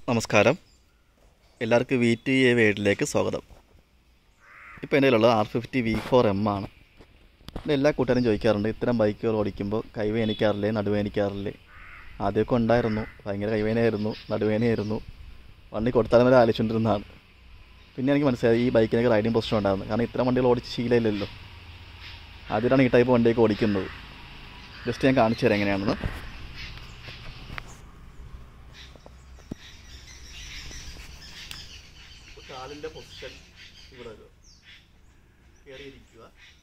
നമസ്കാരം എല്ലാവർക്കും V T A വേഡിലേക്ക് സ്വാഗതം ഇപ്പോൾ എൻ്റെ കയ്യിലുള്ളത് R fifty V four M ആണ് ഇത് എല്ലാ കൂട്ടുകാരും ചോദിക്കാറുണ്ട് ഇത്തരം ബൈക്കുകൾ ഓടിക്കുമ്പോൾ കൈവേനിക്കാറില്ലേ നടുവേനിക്കാറില്ലേ ആദ്യമൊക്കെ ഉണ്ടായിരുന്നു ഭയങ്കര കൈവേനയായിരുന്നു നടുവേനയായിരുന്നു വണ്ടി കൊടുത്താലും വരെ ആലോചിച്ചുകൊണ്ടിരുന്നതാണ് പിന്നെ എനിക്ക് മനസ്സിലായി ഈ ബൈക്കിനൊക്കെ റൈഡിങ് പ്രശ്നം ഉണ്ടായിരുന്നു കാരണം ഇത്തരം വണ്ടികൾ ഓടിച്ച് ശീലമില്ലല്ലോ ആദ്യമായിട്ടാണ് ഈ ടൈപ്പ് വണ്ടിയൊക്കെ ഓടിക്കുന്നത് ജസ്റ്റ് ഞാൻ കാണിച്ചു തരാം എങ്ങനെയാണെന്ന് കാലിൻ്റെ പൊസിഷൻ ഇവിടെ വരും കയറിയിരിക്കുക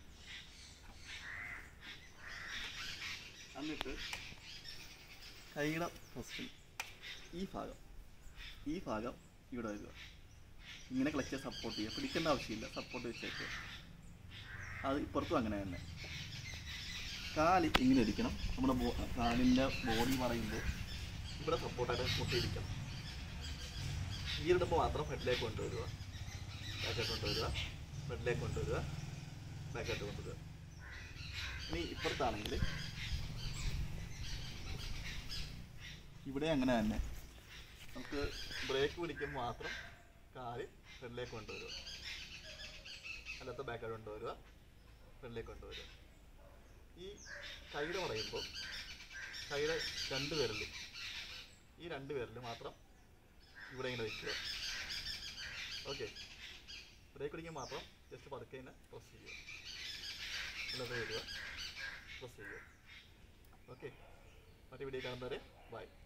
എന്നിട്ട് കൈയുടെ പൊസിഷൻ ഈ ഭാഗം ഈ ഭാഗം ഇവിടെ വരിക ഇങ്ങനെ ക്ലച്ച് സപ്പോർട്ട് ചെയ്യുക പിടിക്കേണ്ട ആവശ്യമില്ല സപ്പോർട്ട് വെച്ചേക്കുക അത് ഇപ്പുറത്തും അങ്ങനെ തന്നെ കാല് ഇങ്ങനെ ഇരിക്കണം നമ്മുടെ ബോ കാലിൻ്റെ ബോഡി പറയുമ്പോൾ ഇവിടെ സപ്പോർട്ടായിട്ട് മുട്ടിയിരിക്കണം ഗിയറിടുമ്പോൾ മാത്രം ഫ്രണ്ടിലേക്ക് കൊണ്ടുവരിക ബാക്കോട്ട് കൊണ്ടുവരിക ഫ്രണ്ടിലേക്ക് കൊണ്ടുവരിക ബാക്കോട്ട് കൊണ്ടുവരിക ഇനി ഇപ്പുറത്താണെങ്കിൽ ഇവിടെ അങ്ങനെ തന്നെ നമുക്ക് ബ്രേക്ക് പിടിക്കുമ്പോൾ മാത്രം കാല് ഫ്രണ്ടിലേക്ക് കൊണ്ടുവരിക അല്ലാത്ത ബാക്കോട്ട് കൊണ്ടുവരിക ഫ്രണ്ടിലേക്ക് കൊണ്ടുവരിക ഈ കൈയുടെ പറയുമ്പോൾ കൈയുടെ രണ്ട് വിരലും ഈ രണ്ട് വിരൽ മാത്രം ഇവിടെ ഇങ്ങനെ വെക്കുക ഓക്കെ ബ്രേക്ക് പിടിക്കാൻ മാത്രം ജസ്റ്റ് പതുക്കെ ഇങ്ങനെ പ്രസ് ചെയ്യുക അല്ലാതെ വരിക പ്രസ് ചെയ്യുക ഓക്കെ മറ്റു വീഡിയോ കാണുന്നവരെ ബൈ